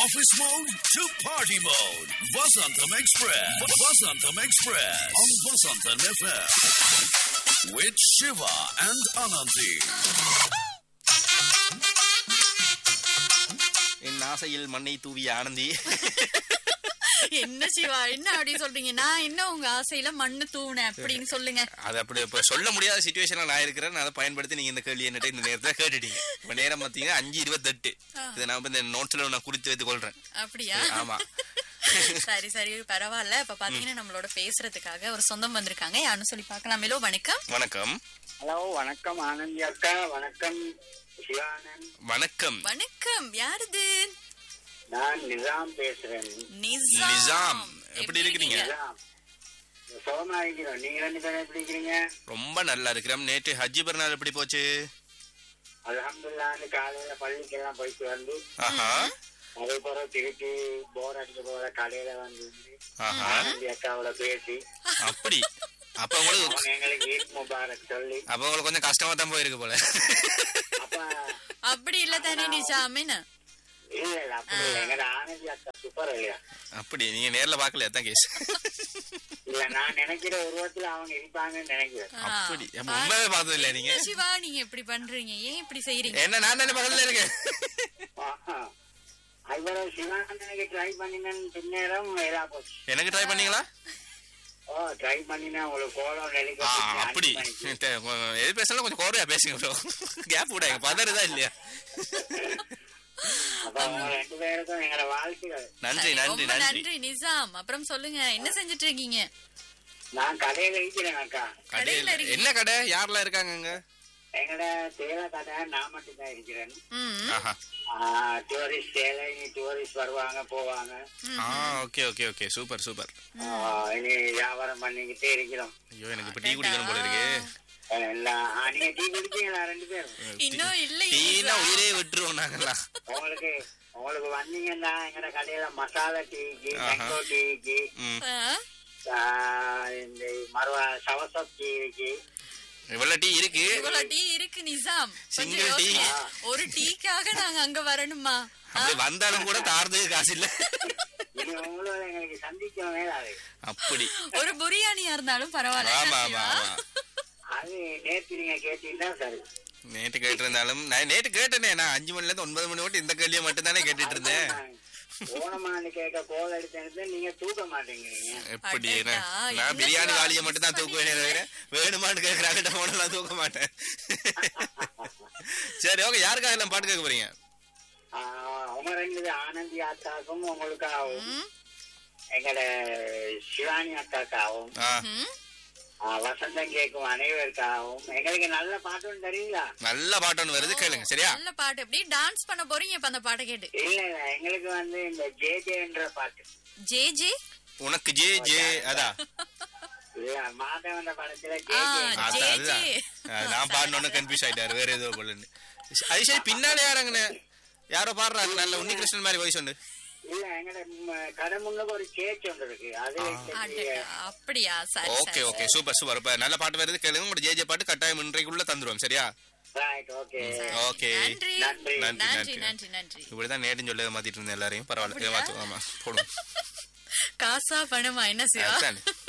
office mode to party mode. Vasantham Express. Vasantham Express on Vasantham FM with Shiva and Ananthi. என் ஆசையில் மண்ணை தூவிய ஆனந்தி என்ன சிவா என்ன அப்படி சொல்றீங்க நான் என்ன உங்க ஆசையில மண்ணு தூணேன் அப்படின்னு சொல்லுங்க அது அப்படி இப்ப சொல்ல முடியாத சுச்சுவேஷன்ல நான் இருக்கிறேன் நான் அதை பயன்படுத்தி நீங்க இந்த கேள்வி என்னட்ட இந்த நேரத்துல கேட்டுட்டீங்க இப்ப நேரம் பாத்தீங்கன்னா அஞ்சு இருபத்தெட்டு இதை நான் இப்ப இந்த நோட்ஸ்ல நான் குறித்து வைத்துக் கொள்றேன் அப்படியா ஆமா சரி சரி பரவாயில்ல இப்ப பாத்தீங்கன்னா நம்மளோட பேசுறதுக்காக ஒரு சொந்தம் வந்திருக்காங்க யாருன்னு சொல்லி பார்க்கலாம் மேலோ வணக்கம் வணக்கம் ஹலோ வணக்கம் ஆனந்தி அக்கா வணக்கம் சிவானந்த் வணக்கம் வணக்கம் யாருது நான் நிசாம் பேசுறேன் நிசாம் நிசாம். எப்படி இருக்கிறீங்க? நிசாம் சுகமா இருக்கிறோம் நீங்க ரெண்டு பேரும் எப்படி இருக்கிறீங்க ரொம்ப நல்லா இருக்கிறோம் நேற்று ஹஜ்ஜி பெருநாள் எப்படி போச்சு அலமதுல்லான்னு காலையில பள்ளிக்கெல்லாம் போயிட்டு வந்து ஆஹா அதே போல திருப்பி போர் அடிக்க போற கடையில வந்து ஆஹா ஆனந்தி அக்காவோட பேசி அப்படி அப்ப உங்களுக்கு அவங்க எங்களுக்கு ஈத் முபாரக் சொல்லி அப்ப உங்களுக்கு கொஞ்சம் கஷ்டமா தான் போயிருக்கு போல அப்ப அப்படி இல்ல தானே நிசாம் என்ன இல்ல இல்ல அப்படி இல்ல எங்கட ஆனந்தி அக்கா சூப்பர் இல்லையா அப்படி நீங்க நேர்ல பாக்கல அதான் கேஸ் இல்ல நான் நினைக்கிற உருவத்துல அவங்க இருப்பாங்கன்னு நினைக்கிறேன் ஆ, அப்படி அப்ப உண்மையே பார்த்தது இல்ல நீங்க என்ன சிவா நீங்க இப்படி பண்றீங்க ஏன் இப்படி செய்றீங்க என்ன நான் தானே பக்கத்துல இருக்கேன் ஆஹா. அதுவரை சிவானந்தனுக்கு ட்ரை பண்ணினேன் பின்னேரம் எல்லா போச்சு எனக்கு ட்ரை பண்ணீங்களா ஓ ட்ரை பண்ணினா உங்களுக்கு கோலம் ஆ, நெளிக்க அப்படி தே- எது பேசலாம் கொஞ்சம் கோரையா பேசுங்க ப்ரோ கேப் விடாங்க பதறுதா இல்லையா அப்ப அவங்க ரெண்டு பேருக்கும் எங்களோட வாழ்த்துக்கள் நன்றி சரி, நன்றி ரொம்ப நன்றி நன்றி நிசாம் அப்புறம் சொல்லுங்க என்ன செஞ்சுட்டு இருக்கீங்க நான் கடையில இருக்கிறேன் அக்கா கடையில கடையில இருக்கீங்க. என்ன கடை யாரெல்லாம் இருக்காங்க அங்க எங்களோட சேலை கடை நான் மட்டும் தான் இருக்கிறேன் ம் ஆஹா டூரிஸ்ட் சேலை இனி டூரிஸ்ட் வருவாங்க போவாங்க ஆ okay okay okay super super ஆ, இனி வியாபாரம் பண்ணிக்கிட்டே இருக்கிறோம் ஐயோ எனக்கு இப்ப டீ குடிக்கணும் போல இருக்கு எல்லாம் ஆ, நீங்க டீ குடிச்சீங்களா ரெண்டு பேரும் இன்னும் இல்லை டீனா உயிரே விட்டுருவோம் நாங்கெல்லாம் உங்களுக்கு உங்களுக்கு வந்தீங்கன்னா எங்கட கடையில மசாலா டீக்கு ஆஹா. மேங்கோ டீக்கு ம் ஆ, ஆ, இந்த மறுவா சவசப் டீ இருக்கு இவ்வளவு டீ இருக்கு இவ்வளவு டீ இருக்கு நிசாம் கொஞ்சம் Single tea. யோசிங்க. ஒரு டீக்காக நாங்க அங்க வரணுமா அப்படி வந்தாலும் கூட தாரதுக்கு காசு இல்ல இது உங்களோட எங்களுக்கு சந்திக்க மேலாது அப்படி ஒரு பிரியாணியா இருந்தாலும் பரவாயில்ல ஆமா என்ன ஆமா சிவா? ஆமா அது நேற்று நீங்க கேட்டீங்கன்னா சரி நேற்று கேட்டிருந்தாலும் நான் நேற்று கேட்டேனே நான் அஞ்சு மணில இருந்து ஒன்பது மணி மட்டும் இந்த கேள்வியை மட்டும் தானே கேட்டுட்டு இருந்தேன் ஓனமானு கேட்க கோல் அடிச்சது நீங்க தூக்க மாட்டேங்கிறீங்க எப்படி அடடா, என்ன? என்ன நான் பிரியாணி சிவா, வாளியை மட்டும் தான் miss தூக்குவேனே தவிர வேணுமான்னு கேட்கறாங்க போனெல்லாம் தூக்க மாட்டேன் சரி ஓகே யாருக்காக எல்லாம் பாட்டு கேட்க போறீங்க ஆ, உங்க ரெண்டு ஆனந்தி அக்காக்கும் உங்களுக்காகவும் ம், எங்கட சிவானி அக்காக்காகவும் ஆ, ம். ஆ, வசந்தம் கேட்கும் அனைவருக்காகவும் எங்களுக்கு நல்ல பாட்டுன்னு தெரியுங்களா நல்ல பாட்டு ஒன்று வருது கேளுங்க சரியா நல்ல பாட்டு எப்படி டான்ஸ் பண்ண போறீங்க இப்ப அந்த பாட்டை கேட்டு இல்ல இல்ல எங்களுக்கு வந்து இந்த ஜே ஜேன்ற பாட்டு ஜே ஜே உனக்கு ஜே ஜே அதா இல்ல மாதவந்த படத்துல ஜே ஆ, ஜே அதான், ஜே, அதுதான். ஜே. ஆ, நான் பாடணும்னு கன்ஃபியூஸ் ஆயிட்டாரு வேற ஏதோ போலன்னு அது சரி பின்னாலே யாருங்கண்ணே யாரோ பாடுறாங்க நல்ல உன்னிகிருஷ்ணன் மாதிரி வயசு உண்டு இல்ல எங்கட ம், கடை முன்னுக்கு ஒரு சேச் ஒன்று இருக்கு அது வச்சு அடடா, அப்படியா சரி ஓகே சரி ஓகே சூப்பர் சூப்பர் இப்ப நல்ல பாட்டு வருது கேளுங்க உங்களோட ஜே ஜே பாட்டு கட்டாயம் இன்றைக்குள்ள தந்துருவோம் சரியா ரைட் ஓகே ஓகே நன்றி நன்றி. நன்றி, நன்றி நன்றி. நன்றி நன்றி இப்படிதான் நேற்று சொல்ல மாத்திட்டு இருந்தேன் எல்லாரையும் பரவாயில்ல இதை மாத்து ஆமா போடும் காசா பணமா என்ன சிவா அதுதான்